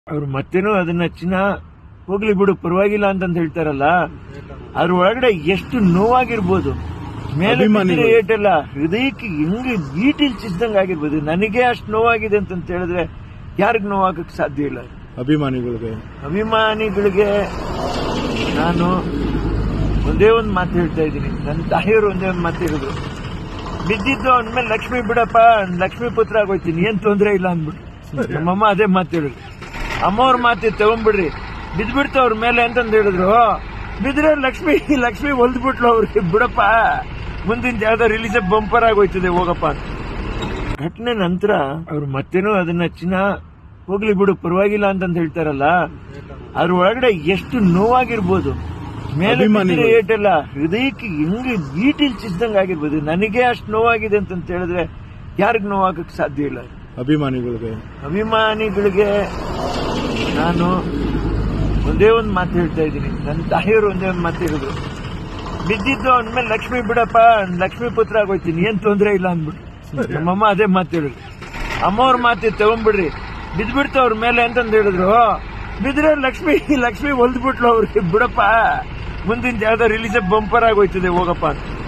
ಅವ್ರು ಮತ್ತೇನೋ ಅದನ್ನ ಚಿನ್ನ ಹೋಗ್ಲಿ ಬಿಡು ಪರವಾಗಿಲ್ಲ ಅಂತಂತ ಹೇಳ್ತಾರಲ್ಲ ಅದ್ರ ಒಳಗಡೆ ಎಷ್ಟು ನೋವಾಗಿರ್ಬೋದು ಮೇಲೆ ಅಭಿಮಾನಿಗಳು. ಬಿದ್ದಿರೋ ಏಟೆಲ್ಲ ಹೃದಯಕ್ಕೆ ಹೆಂಗೆ ಈಟಿಲ್ ಚಿದ್ದಂಗ್ ಆಗಿರ್ಬೋದು ನನಗೆ ಅಷ್ಟು ನೋವಾಗಿದೆ ಅಂತಂತ ಹೇಳಿದ್ರೆ ಯಾರಿಗ್ ನೋವಾಗಕ್ ಸಾಧ್ಯ ಇಲ್ಲ ಅಭಿಮಾನಿಗಳಿಗೆ ಅಭಿಮಾನಿಗಳಿಗೆ ನಾನು ಒಂದೇ ಒಂದು ಮಾತು ಹೇಳ್ತಾ ಇದ್ದೀನಿ ನನ್ನ ತಾಯಿಯವರು ಒಂದೇ ಒಂದು ಮಾತು ಹೇಳಿದ್ರು ಬಿದ್ದಿದ್ದು ಅಂದ್ಮೇಲೆ ಲಕ್ಷ್ಮಿ ಬಿಡಪ್ಪ ಲಕ್ಷ್ಮಿ ಪುತ್ರ ಆಗೋಯ್ತೀನಿ ಏನ್ ತೊಂದ್ರೆ ಇಲ್ಲ ಅಂದ್ಬಿಟ್ಟು ನಮ್ಮಮ್ಮ ಅದೇ ಮಾತು ಹೇಳಿದ್ರು ಅಮ್ಮವ್ರ ಮಾತು ತಗೊಂಡ್ಬಿಡ್ರಿ ಬಿದ್ಬಿಡ್ತು ಅವ್ರ ಮೇಲೆ ಅಂತಂದ್ ಹೇಳಿದ್ರು ಬಿದ್ರೆ ಲಕ್ಷ್ಮಿ ಲಕ್ಷ್ಮಿ ಹೊಲ್ದ್ಬಿಟ್ಲು ಅವ್ರಿಗೆ ಬಿಡಪ್ಪ ಮುಂದಿನ ಯಾವ್ದೋ ರಿಲೀಸ್ ಬಂಪರ್ ಆಗೋಯ್ತದೆ ಹೋಗಪ್ಪ ಅಂತ ಘಟನೆ ನಂತರ ಅವ್ರು ಮತ್ತೇನೋ ಅದನ್ನ ಚಿನ್ನ ಹೋಗ್ಲಿ ಬಿಡು ಪರವಾಗಿಲ್ಲ ಅಂತಂತ ಹೇಳ್ತಾರಲ್ಲ ಅದ್ರ ಒಳಗಡೆ ಎಷ್ಟು ನೋವಾಗಿರ್ಬೋದು ಮೇಲೆ ಅಭಿಮಾನಿಗಳು. ಬಿದ್ದಿರೋ ಏಟೆಲ್ಲ ಹೃದಯಕ್ಕೆ ಹೆಂಗೆ ಈಟಿಲ್ ಚಿದ್ದಂಗ್ ಆಗಿರ್ಬೋದು ನನಗೆ ಅಷ್ಟು ನೋವಾಗಿದೆ ಅಂತಂತ ಹೇಳಿದ್ರೆ ಯಾರಿಗ್ ನೋವಾಗಕ್ ಸಾಧ್ಯ ಇಲ್ಲ ಅಭಿಮಾನಿಗಳಿಗೆ ಅಭಿಮಾನಿಗಳಿಗೆ ನಾನು ಒಂದೇ ಒಂದು ಮಾತು ಹೇಳ್ತಾ ಇದ್ದೀನಿ ನನ್ನ ತಾಯಿಯವರು ಒಂದೇ ಒಂದು ಮಾತು ಹೇಳಿದ್ರು ಬಿದ್ದಿದ್ದು ಅಂದ್ಮೇಲೆ ಲಕ್ಷ್ಮಿ ಬಿಡಪ್ಪ ಲಕ್ಷ್ಮಿ ಪುತ್ರ ಆಗೋಯ್ತೀನಿ ಏನ್ ತೊಂದ್ರೆ ಇಲ್ಲ ಅಂದ್ಬಿಟ್ಟು ನಮ್ಮಮ್ಮ ಅದೇ ಮಾತು ಹೇಳಿದ್ರು ಅಮ್ಮವ್ರ ಮಾತು ತಗೊಂಡ್ಬಿಡ್ರಿ ಬಿದ್ಬಿಡ್ತು ಅವ್ರ ಮೇಲೆ ಅಂತಂದ್ ಹೇಳಿದ್ರು ಬಿದ್ರೆ ಲಕ್ಷ್ಮಿ ಲಕ್ಷ್ಮಿ ಹೊಲ್ದ್ಬಿಟ್ಲು ಅವ್ರಿಗೆ ಬಿಡಪ್ಪ ಮುಂದಿನ ಯಾವ್ದೋ ರಿಲೀಸ್ ಬಂಪರ್ ಆಗೋಯ್ತದೆ ಹೋಗಪ್ಪ ಅಂತ